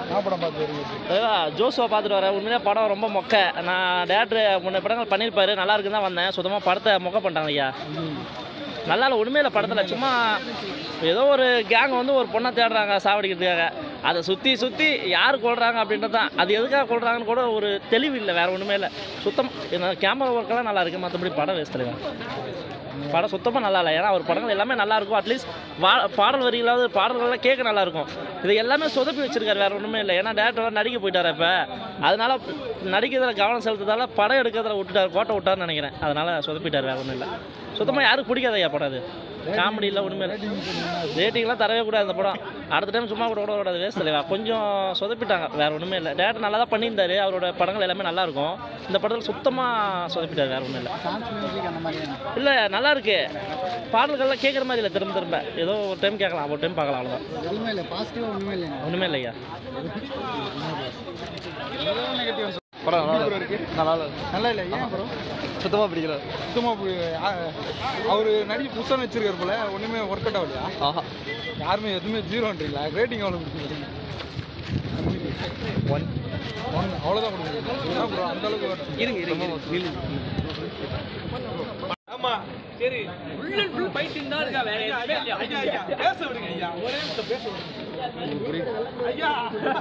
நான் படம் பார்த்து வருகிறது அதான் ஜோசுவா பார்த்துட்டு வரேன் உண்மையிலே படம் ரொம்ப மொக்க நான் டேரக்டர் முன்ன படங்கள் பண்ணியிருப்பாரு நல்லா இருக்குன்னு தான் வந்தேன் சுத்தமாக படத்தை மொக்க பண்ணிட்டாங்க ஐயா நல்லா இல்லை உண்மையில படத்தில் சும்மா ஏதோ ஒரு கேங் வந்து ஒரு பொண்ணை தேடுறாங்க சாவடிக்கிறதுக்காக அதை சுற்றி சுற்றி யார் கொள்றாங்க அப்படின்றது தான் அது எதுக்காக கொள்றாங்கன்னு கூட ஒரு தெளிவு இல்லை வேறு ஒன்றுமே இல்லை சுத்தம் கேமரா ஒர்க்கெல்லாம் நல்லா இருக்குது மற்றபடி படம் வேஸ்ட் படம் சுத்தமாக நல்லா இல்லை ஏன்னா அவர் படங்கள் எல்லாமே நல்லா இருக்கும் அட்லீஸ்ட் வா பாடல் வரிகளாவது பாடல்கள்லாம் கேட்க நல்லா இருக்கும் இது எல்லாமே சொதப்பி வச்சிருக்காரு வேற ஒன்றுமே இல்லை ஏன்னா டேரக்டர் நடிக்க போயிட்டாரு இப்போ அதனால நடிக்கிறதுல கவனம் செலுத்துறதால படம் எடுக்கிறதுல விட்டுட்டார் கோட்டை விட்டாருன்னு நினைக்கிறேன் அதனால சொதப்பிட்டார் வேற ஒன்றும் இல்லை சுத்தமாக யாருக்கு பிடிக்காத ஐயா படம் அது காமெடி இல்லை ஒன்றுமே இல்லை ரேட்டிங்லாம் தரவே கூடாது அந்த படம் அடுத்த டைம் சும்மா கூட விட கூடாது வேஸ்ட் இல்லையா கொஞ்சம் சொதப்பிட்டாங்க வேற ஒன்றுமே இல்லை டேரக்டர் நல்லா தான் பண்ணியிருந்தாரு அவரோட படங்கள் எல்லாமே நல்லா இருக்கும் இந்த படத்தில் சுத்தமாக சொதப்பிட்டார் வேற ஒன்றும் இல்லை சான்ஸ் மியூசிக் அந்த மாதிரி இல்லை நல்லா இருக்கு பாடல்கள்லாம் கேட்குற மாதிரி இல்லை திரும்ப திரும்ப ஏதோ ஒரு டைம் கேட்கலாம் ஒரு டைம் பார்க்கலாம் அவ்வளோதான் எதுவுமே இல்லை பாசிட்டிவாக ஒன்றுமே இல்லைங்க ஒன்றுமே இல்லையா நெகட்டிவ் படம் நல்லா இருக்கு நல்லா இல்லை நல்லா இல்லை ஏன் ப்ரோ சுத்தமாக பிடிக்கல சுத்தமாக அப்படி அவர் நடிச்சு புதுசாக வச்சிருக்காரு போல ஒன்றுமே ஒர்க் அவுட் ஆகலையா ஆஹா யாருமே எதுவுமே ஜீரோன்றீங்களா ரேட்டிங் எவ்வளோ கொடுக்குறீங்க ஒன் ஒன் அவ்வளோதான் கொடுக்குறீங்க ப்ரோ அந்த அளவுக்கு வரும். இருங்க இருங்க ஆமா சரி ஃபுல் அண்ட் ஃபுல் ஃபைட்டிங் தான் இருக்கா வேற எதுவுமே இல்லையா ஐயா ஐயா பேச விடுங்க ஐயா ஒரே நிமிஷம் பேச விடுங்க ஐயா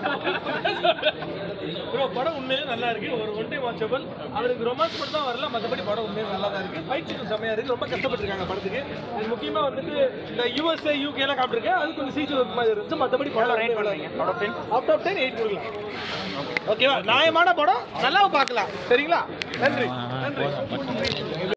ப்ரோ படம் உண்மையிலே நல்லா இருக்கு ஒரு ஒன் டைம் வாட்சபிள் அவருக்கு ரொமான்ஸ் மட்டும் தான் வரல மற்றபடி படம் உண்மையிலே நல்லா தான் இருக்கு ஃபைட் சீன் செம்மையா இருக்கு ரொம்ப கஷ்டப்பட்டிருக்காங்க படத்துக்கு இது முக்கியமா வந்துட்டு இந்த யூஎஸ்ஏ யூகே எல்லாம் காப்பிட்டிருக்கேன் அது கொஞ்சம் சீச்சு ஒர்க் மாதிரி இருந்துச்சு மற்றபடி படம் ரேட் பண்ணுவீங்க out of ten out of ten eight கொடுக்கலாம் ஓகேவா நியாயமான படம் நல்லா பார்க்கலாம் சரிங்களா நன்றி நன்றி